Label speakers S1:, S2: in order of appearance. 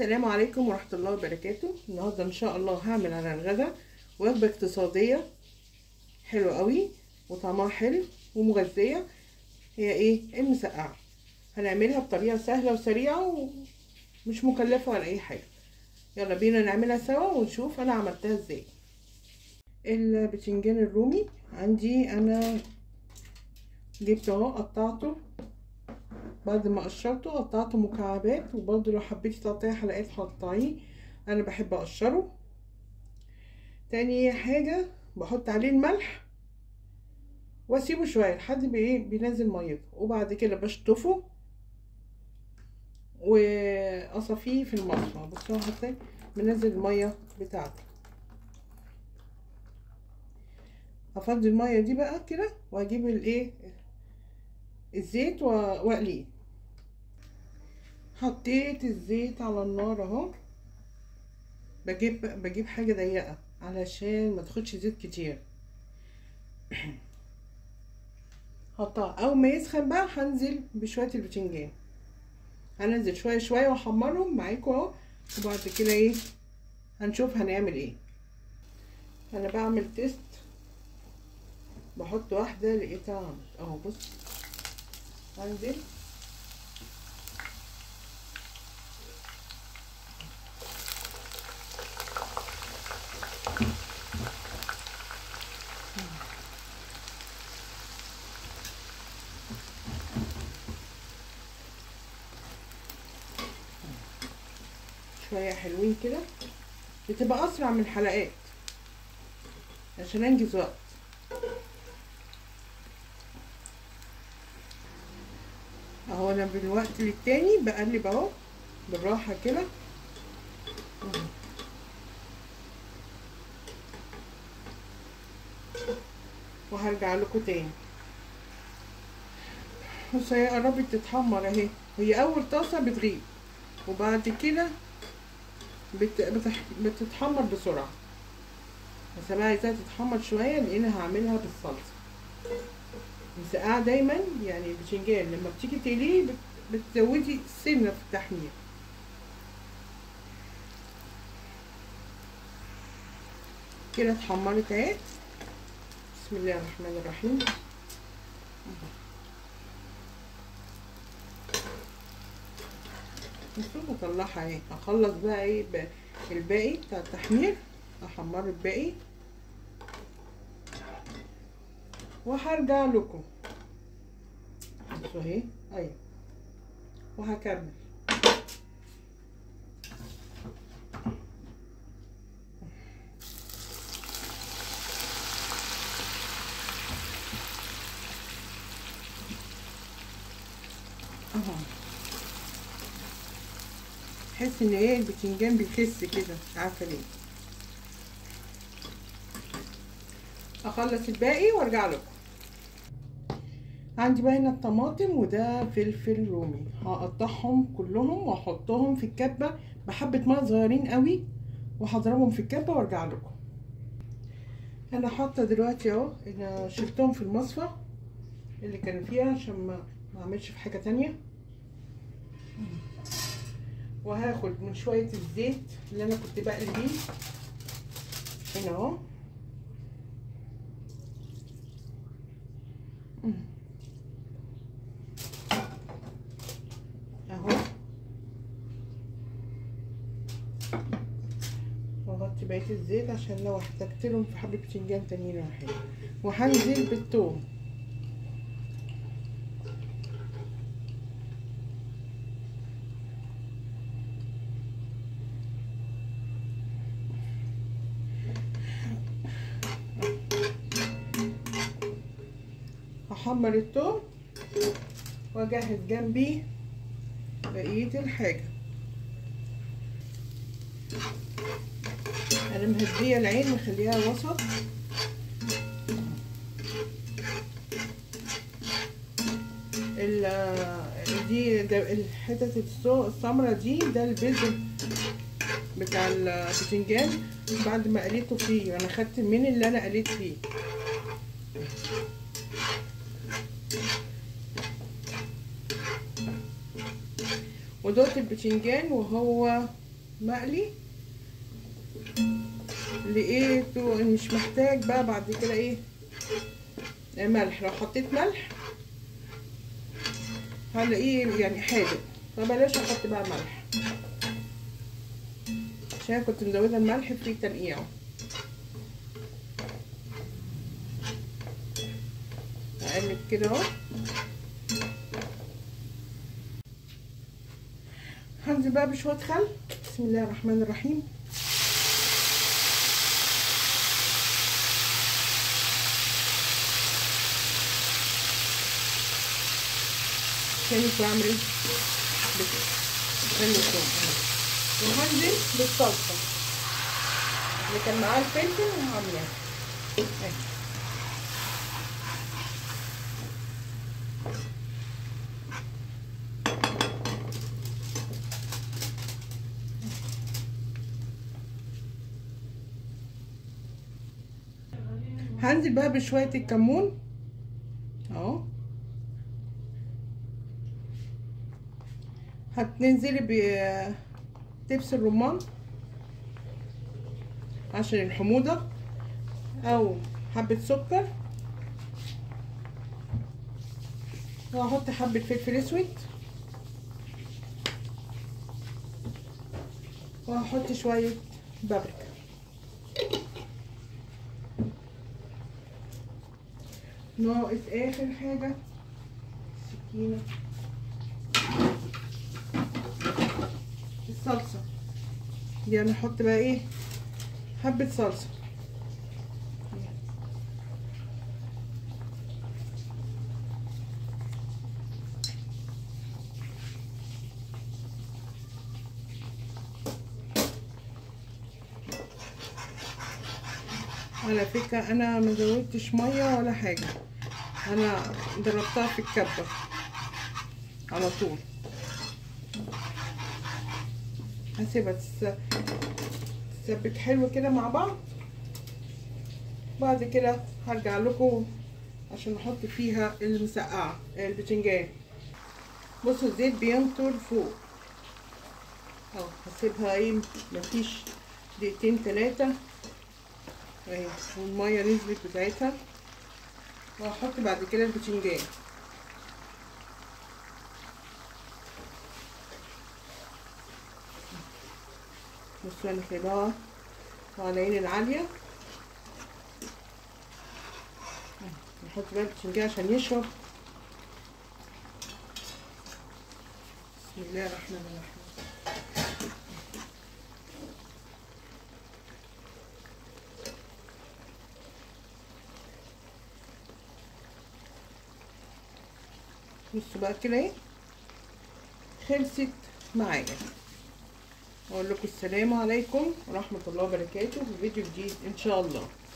S1: السلام عليكم ورحمة الله وبركاته النهاردة ان شاء الله هعمل على الغدا وجبة اقتصادية حلوة قوي وطعمها حلو ومغذية هي ايه المسقعة هنعملها بطريقة سهلة وسريعة ومش مكلفة ولا اي حاجة يلا بينا نعملها سوا ونشوف انا عملتها ازاي البتنجان الرومي عندي انا جبته اهو قطعته بعد ما قشرته قطعته مكعبات وبرضه لو حبيتي تقطعي حلقات هتقطعيه انا بحب اقشره تاني حاجة بحط عليه الملح واسيبه شوية لحد بايه بينزل ميته وبعد كده بشطفه واصفيه في المصفى بصوا هتلاقي منزل المية بتاعته هفضي المية دي بقى كده وهجيب الايه الزيت واقليه حطيت الزيت على النار اهو بجيب بجيب حاجه ضيقه علشان ما تاخدش زيت كتير حطها اول ما يسخن بقى هنزل بشويه البتنجان هنزل شويه شويه واحمرهم معاكم اهو وبعد كده ايه هنشوف هنعمل ايه انا بعمل تيست بحط واحده لقيتها عملت اهو بص هنزل شوية حلوين كده بتبقى أسرع من الحلقات عشان أنجز وقت اهو انا من وقت للتاني بقلب اهو بالراحة كده وهرجع لكم تاني بص هي قربت تتحمر اهي هي اول طاسة بتغيب وبعد كده بت... بتح... بتتحمر بسرعة بس انا عايزاها تتحمر شوية لان هعملها بالصلصة المسقعة دايما يعني البتنجان لما بتيجي تقليه بتزودي سنة في التحمير كده اتحمرت اهي بسم الله الرحمن الرحيم بصوا بطلعها اهي هخلص بقى ايه الباقي بتاع التحمير احمر الباقي وهرجع لكم بصوا اهي ايوه وهكمل اهو تحس ان ايه البتنجان بيخس كده مش عارفه ليه اخلص الباقي وارجع لكم عندي بقى هنا الطماطم وده فلفل رومي هقطعهم كلهم واحطهم في الكبه بحبه ميه صغيرين قوي وهضربهم في الكبه وارجع لكم انا حاطه دلوقتي اهو انا شلتهم في المصفى اللي كان فيها عشان ما ما اعملش في حاجه تانية وهاخد من شويه الزيت اللي انا كنت بقلي بيه هنا اهو اهو واغطي بقيه الزيت عشان لو احتجت لهم في حبه بتنجان تانيين ولا حاجه وهنزل بالثوم هحمر الثوم واجهز جنبي بقيه الحاجه انا مهديه العين مخليها وسط دي ده الحتت السمرة دي ده البذر بتاع البتنجان بعد ما قليته فيه انا خدت من اللي انا قليت فيه ودوت البتنجان وهو مقلي لقيته مش محتاج بقى بعد كده ايه ملح لو حطيت ملح هلاقيه يعني حادق فبلاش احط بقى ملح عشان كنت مزوده الملح في تنقيعه اقلب كده اهو هنزل بقى بشويه خل بسم الله الرحمن الرحيم كانت بعمل ايه بفلفل ثوم وهنزل بالصلصه اللي كان معاه الفلفل وعاملاه اهي هنزل بقى بشوية الكمون اهو هتنزلي بدبس الرمان عشان الحموضة او حبة سكر وهحط حبة فلفل اسود وهحط شوية بابريكا ناقص اخر حاجة سكينة الصلصة دي انا احط بقى ايه حبة صلصة على فكرة انا ما زودتش مية ولا حاجة انا ضربتها في الكبة على طول هسيبها تسبك حلو كده مع بعض بعد كده هرجع لكم عشان نحط فيها المسقعة البتنجان بصوا الزيت بينطر فوق اهو هسيبها ايه مفيش دقيقتين تلاتة اهي والمية نزلت بتاعتها وهحط بعد كده البتنجان بصوا انا سايباها على العين العالية نحط بقى البتنجان عشان يشرب بسم الله الرحمن الرحيم بصوا بقى كده ايه خلصت معايا اقول لكم السلام عليكم ورحمه الله وبركاته في فيديو جديد ان شاء الله